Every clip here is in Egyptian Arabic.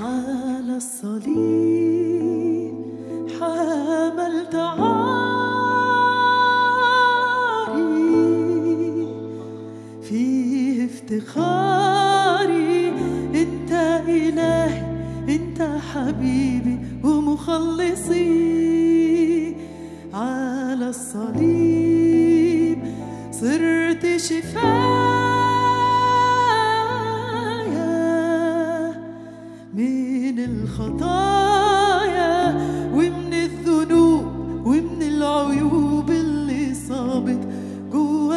على الصليب حملت عاري فيه افتخاري انت الهي انت حبيبي ومخلصي على الصليب صرت شفايا من الخطايا ومن الذنوب ومن العيوب اللي صابت جوا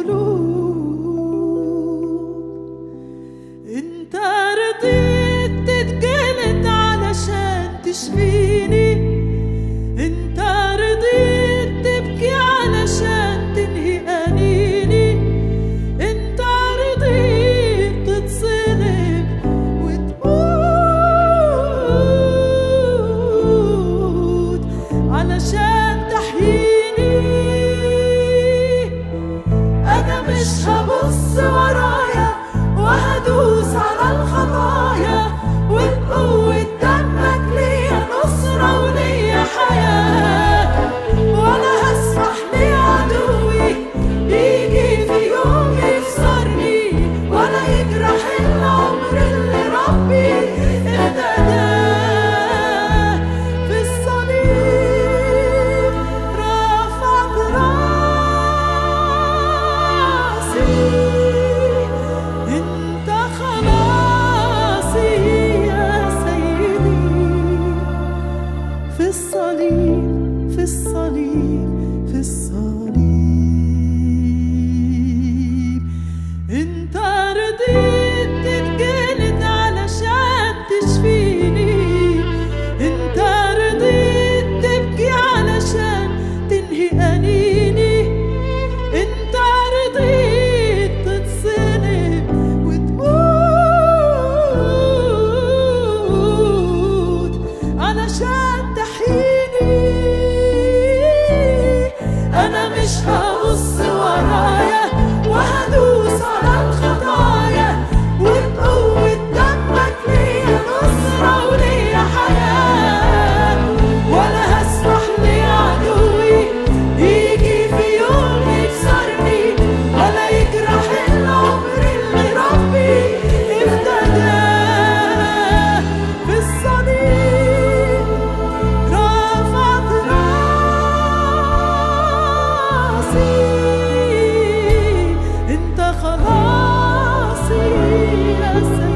القلوب انت رضيت تتجلد علشان تشفيني انت رضيت تبكي علشان تنهي انيني انت رضيت تتصلب وتموت علشان تحييني انا مش هبص ورايا وهدوس على الخطايا وبقوة دمك ليا نصرة وليا حياة ولا هسمح لعدوي يجي في يوم يكسرني ولا يجرح العمر اللي ربي ابتداه في الصليب رفعت راسي انت خلاصي يا سيدي في الصليب في الصليب في الصليب انت رضيت تتجلد علشان تشفيني انت رضيت تبكي علشان تنهي انيني انت رضيت تتصلب وتموت علشان تحييني انا مش هبص ورايا وهدوس على الخطايا وبقوة دمك ليا نصرة وليا حياة ولا هسمح لعدوي يجي في يوم يكسرني ولا يجرح العمر اللي ربي ابتداه في الصليب رفعت راسي انت خلاصي يا سيدي